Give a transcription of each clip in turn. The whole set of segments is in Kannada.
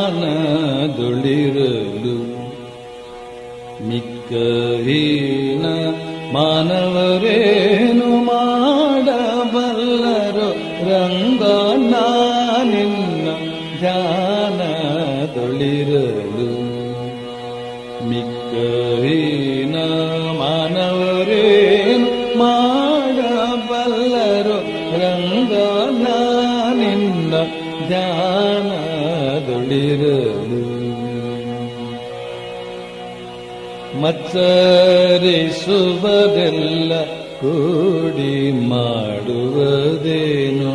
ಧ್ಯಾನದೊಳಿರಲು ಮಿಕ್ಕ ಹೀನ ಮಾನವರೇನು ಮಾಡಬಲ್ಲರು ರಂಗ ನಿನ್ನ ಧ್ಯಾನದೊಳಿರಲು ಮಿಕ್ಕ ಹೀನ ಮಾನವರೇನು ಮಾಡಬಲ್ಲರು ರಂಗ ನಿನ್ನ ಧ್ಯಾನದೊಳಿರಲು ಮಚ್ಚರಿಸುವುದೆಲ್ಲ ಕೂಡಿ ಮಾಡುವುದೇನು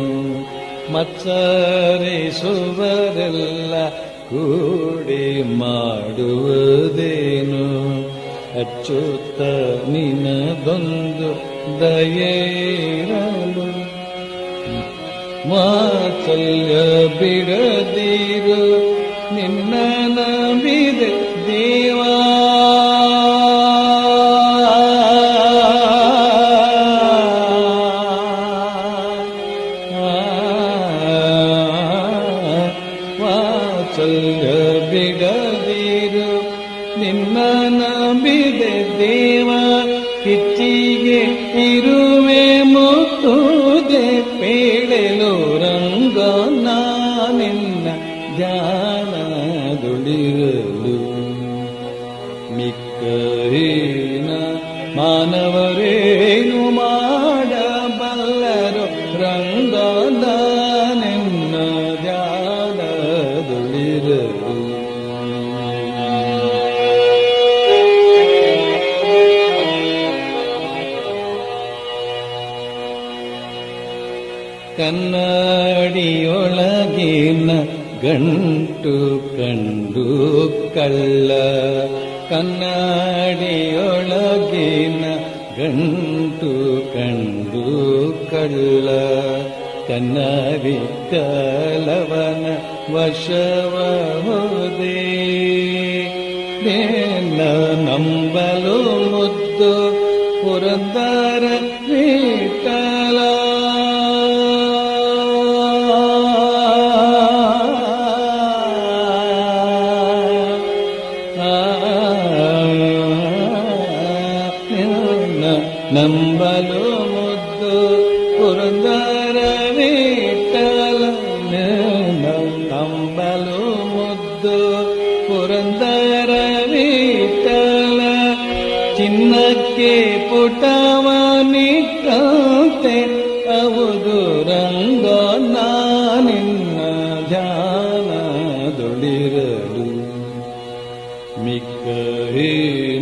ಮಚ್ಚರಿಸುವುದೆಲ್ಲ ಕೂಡಿ ಮಾಡುವುದೇನು ಅಚ್ಚುತ್ತ ನಿನದೊಂದು ದಯೇರಲು ವಾತ್ಸಲ್ಯ ಬಿಡದಿರು ನಿನ್ನ ನಂಬಿದೆ ದೇವಾ ವಾತ್ಸಲ್ಯ ಬಿಡದಿರು ನಿನ್ನ ನಂಬಿದೆ ದೇವ ಕಿಚ್ಚಿಗೆ ಇರುವೆ ಮುತ್ತುದೆ ಪೇಳೆಲು ರಂಗ ನಿನ್ನ ಧ್ಯಾನದುಳಿರಲು ಮಿಕ್ಕ ಹೀನ ಮಾನವರೇನು ಮಾಡಬಲ್ಲರು ರಂಗ ನಿನ್ನ ಧ್ಯಾನದುಳಿರಲು ಕನ್ನಡಿಯೊಳಗಿನ ಗಂಟು ಕಂಡು ಕಳ್ಳ ಕನ್ನಡಿಯೊಳಗಿನ ಗಂಟು ಕಂಡು ಕಳ್ಳ ಕನ್ನಡಿ ಕಲವನ ವಶವ ಹೋದೆ ದೇನ ನಂಬಲು ಮುದ್ದು ಪುರಂದರ ವಿಠಲ ನಿನ್ನ ನಂಬಲು ಮುದ್ದು ಪುರಂದರ ವಿಠಲ ನಿನ್ನ ನಂಬಲು ಮುದ್ದು ಪುರಂದರ ವಿಠಲ ಚಿನ್ನಕ್ಕೆ ಪುಟವನಿಟ್ಟಂತೆ ಹೌದು ರಂಗ ನಿನ್ನ ಧ್ಯಾನದೊಳಿರಲು ಮಿಕ್ಕ ಹೇ